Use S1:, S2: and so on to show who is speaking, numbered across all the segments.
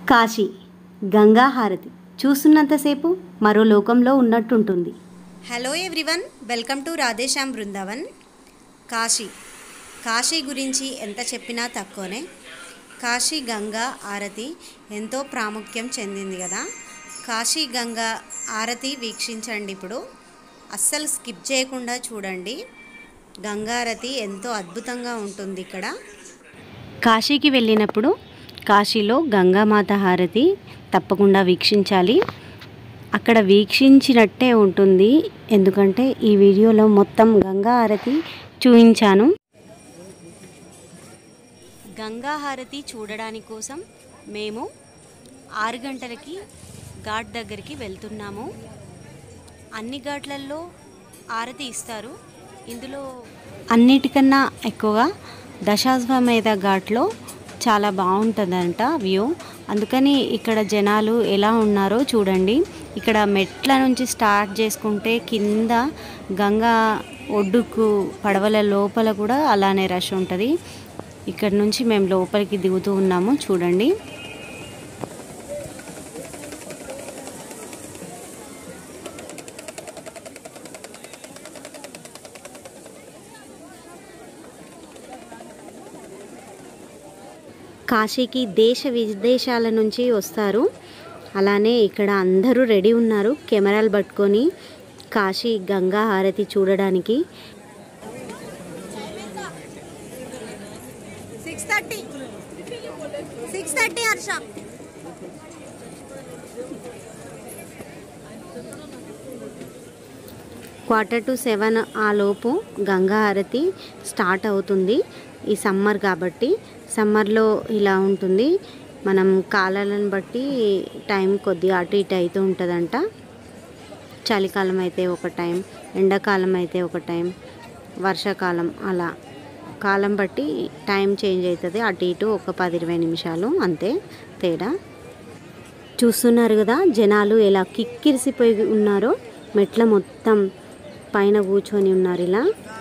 S1: కాశీ గంగా హారతి చూస్తున్నంతసేపు మరో లోకంలో ఉన్నట్టుంటుంది
S2: hello everyone welcome to Radheshyam Brindavan Kashi Kashi గురించి ఎంత చెప్పినా తక్కువనే కాశీ గంగా ఆరతి ఎంతో ప్రాముఖ్యం చెందింది కదా కాశీ గంగా ఆరతి వీక్షించండి ఇప్పుడు అస్సలు స్కిప్ చేయకుండా చూడండి గంగారతి ఎంతో అద్భుతంగా ఉంటుంది ఇక్కడ
S1: కాశీకి వెళ్ళినప్పుడు కాశీలో గంగామాత హారతి తప్పకుండా వీక్షించాలి అక్కడ వీక్షించినట్టే ఉంటుంది ఎందుకంటే ఈ వీడియోలో మొత్తం గంగా హారతి చూపించాను గంగా హారతి చూడడానికి కోసం మేము ఆరు గంటలకి ఘాట్ దగ్గరికి వెళ్తున్నాము అన్ని ఘాట్లలో ఆరతి ఇస్తారు ఇందులో అన్నిటికన్నా ఎక్కువగా దశాశ్వమేధ ఘాట్లో చాలా బాగుంటుందంట వ్యూ అందుకని ఇక్కడ జనాలు ఎలా ఉన్నారో చూడండి ఇక్కడ మెట్ల నుంచి స్టార్ట్ చేసుకుంటే కింద గంగా ఒడ్డుకు పడవల లోపల కూడా అలానే రష్ ఉంటుంది ఇక్కడ నుంచి మేము లోపలికి దిగుతూ ఉన్నాము చూడండి కాశీకి దేశ విదేశాల నుంచి వస్తారు అలానే ఇక్కడ అందరూ రెడీ ఉన్నారు కెమెరాలు పట్టుకొని కాశీ గంగా హారతి చూడడానికి
S2: సిక్స్ థర్టీ సిక్స్ థర్టీ హర్ష
S1: క్వార్టర్ టు సెవెన్ ఆ లోపు గంగా హారతి స్టార్ట్ అవుతుంది ఈ సమ్మర్ కాబట్టి సమ్మర్లో ఇలా ఉంటుంది మనం కాలాలను బట్టి టైం కొద్దిగా అటు ఇటు అవుతూ ఉంటుందంట చలికాలం అయితే ఒక టైం ఎండాకాలం అయితే ఒక టైం వర్షాకాలం అలా కాలం బట్టి టైం చేంజ్ అవుతుంది అటు ఇటు ఒక పది ఇరవై నిమిషాలు అంతే తేడా చూస్తున్నారు కదా జనాలు ఎలా కిక్కిరిసిపోయి ఉన్నారో మెట్ల మొత్తం పైన కూర్చొని ఉన్నారు ఇలా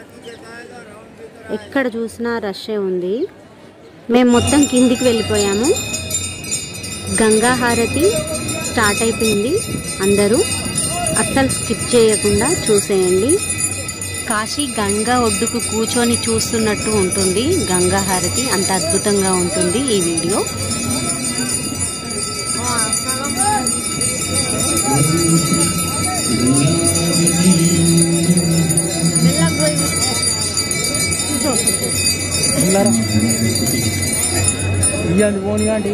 S1: ఎక్కడ చూసినా రషే ఉంది మేము మొత్తం కిందికి వెళ్ళిపోయాము గంగా హారతి స్టార్ట్ అయిపోయింది అందరూ అస్సలు స్కిప్ చేయకుండా చూసేయండి కాశీ గంగా ఒడ్డుకు కూర్చొని చూస్తున్నట్టు ఉంటుంది గంగా హారతి అంత అద్భుతంగా ఉంటుంది ఈ వీడియో
S3: ఇవ్వండి పోనీ అంటే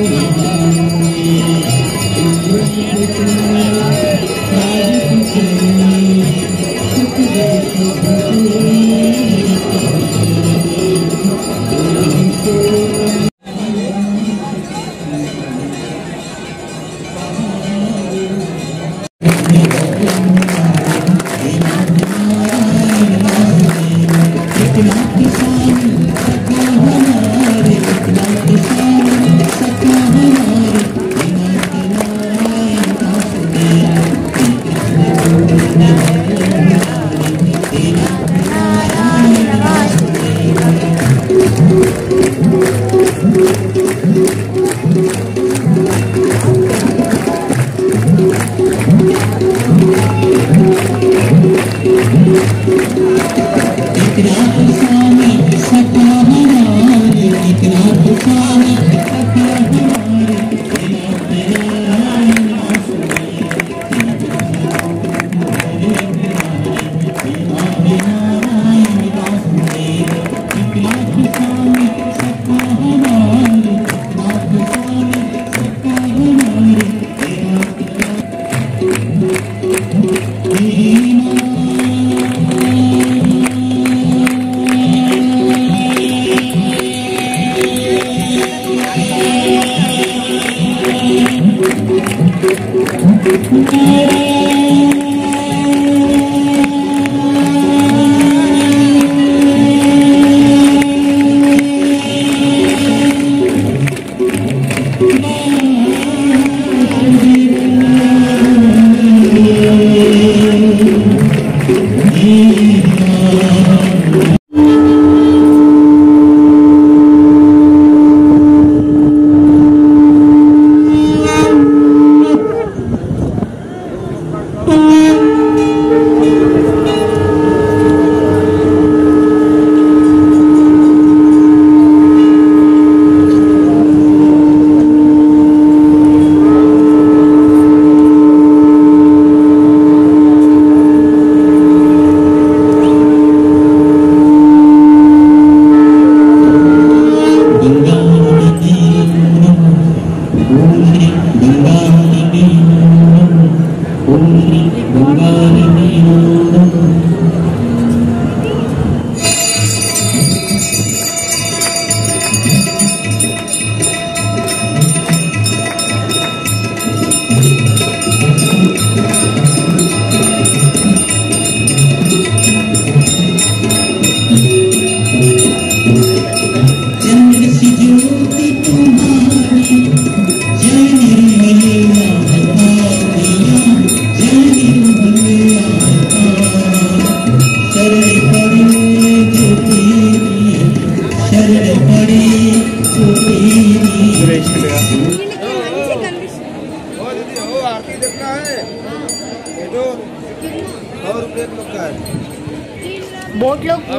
S4: Thank you.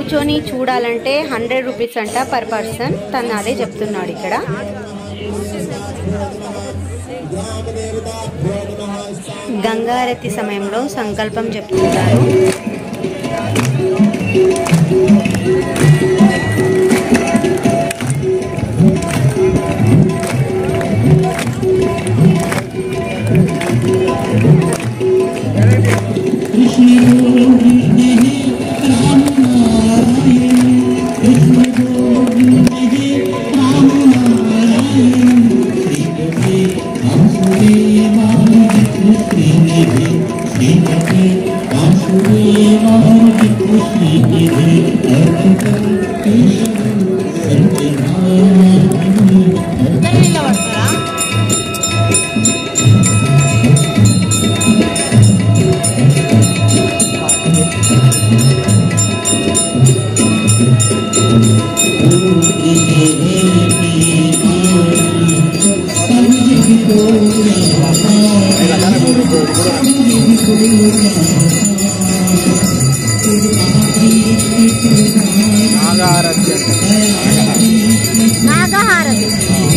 S1: కూర్చొని చూడాలంటే హండ్రెడ్ రూపీస్ అంట పర్ పర్సన్ తను అదే చెప్తున్నాడు ఇక్కడ గంగారతి సమయంలో సంకల్పం చెప్తున్నారు
S3: నాగారథ్య
S1: నాగహారతి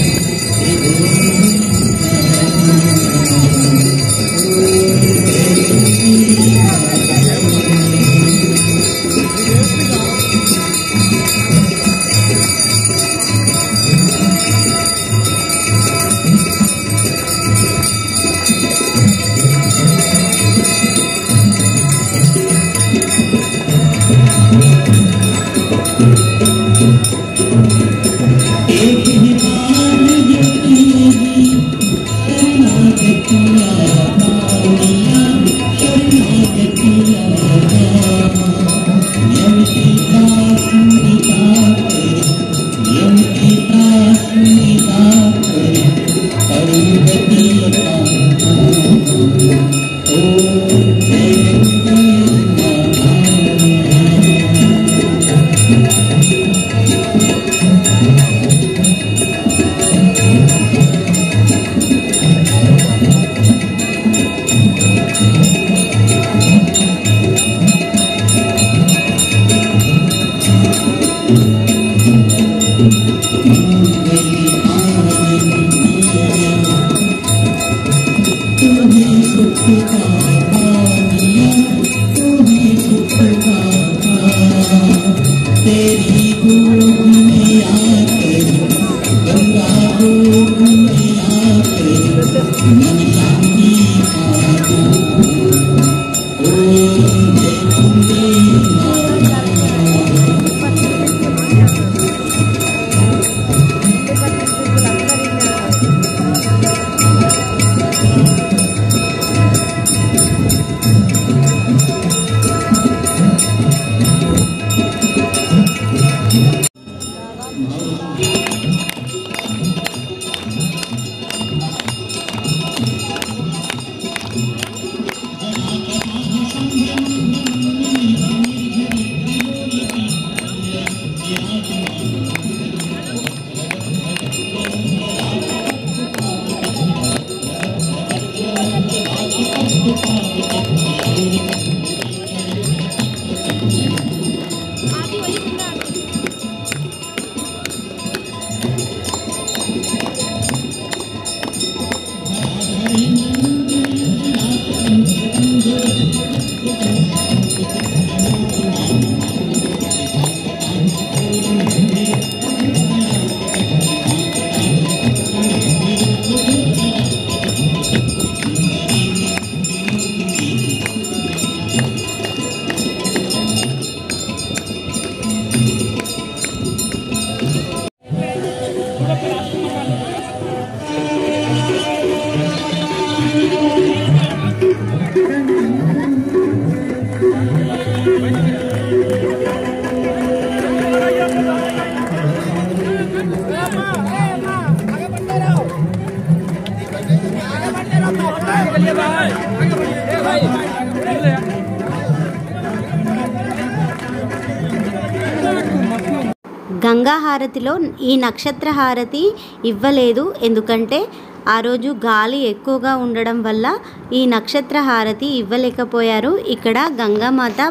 S1: గంగా హారతిలో ఈ నక్షత్ర హారతి ఇవ్వలేదు ఎందుకంటే ఆ రోజు గాలి ఎక్కువగా ఉండడం వల్ల ఈ నక్షత్ర హారతి ఇవ్వలేకపోయారు ఇక్కడ గంగామాత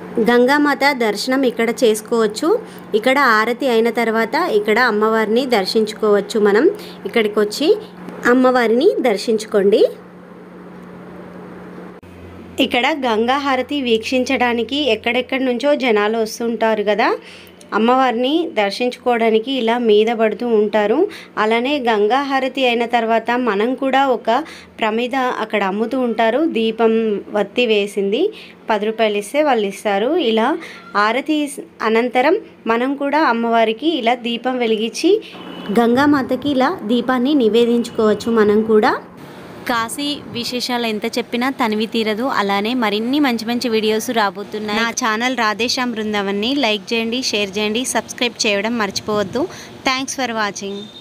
S2: గంగామాత దర్శనం ఇక్కడ చేసుకోవచ్చు ఇక్కడ ఆరతి అయిన తర్వాత ఇక్కడ అమ్మవారిని దర్శించుకోవచ్చు మనం ఇక్కడికి వచ్చి అమ్మవారిని దర్శించుకోండి ఇక్కడ గంగా హారతి వీక్షించడానికి ఎక్కడెక్కడి నుంచో జనాలు వస్తుంటారు కదా అమ్మవారిని దర్శించుకోవడానికి ఇలా మీద పడుతూ ఉంటారు అలానే గంగా హారతి అయిన తర్వాత మనం కూడా ఒక ప్రమిద అక్కడ అమ్ముతూ ఉంటారు దీపం వత్తి వేసింది పది రూపాయలు ఇస్తే వాళ్ళు ఇస్తారు ఇలా హారతి అనంతరం మనం కూడా అమ్మవారికి ఇలా దీపం వెలిగించి గంగామాతకి ఇలా దీపాన్ని నివేదించుకోవచ్చు మనం కూడా
S1: కాశీ విశేషాలు ఎంత చెప్పినా తనివి తీరదు అలానే మరిన్ని మంచి మంచి వీడియోస్ రాబోతున్నాయి
S2: నా ఛానల్ రాధేశ్యామ్ బృందావన్ని లైక్ చేయండి షేర్ చేయండి సబ్స్క్రైబ్ చేయడం మర్చిపోవద్దు థ్యాంక్స్ ఫర్ వాచింగ్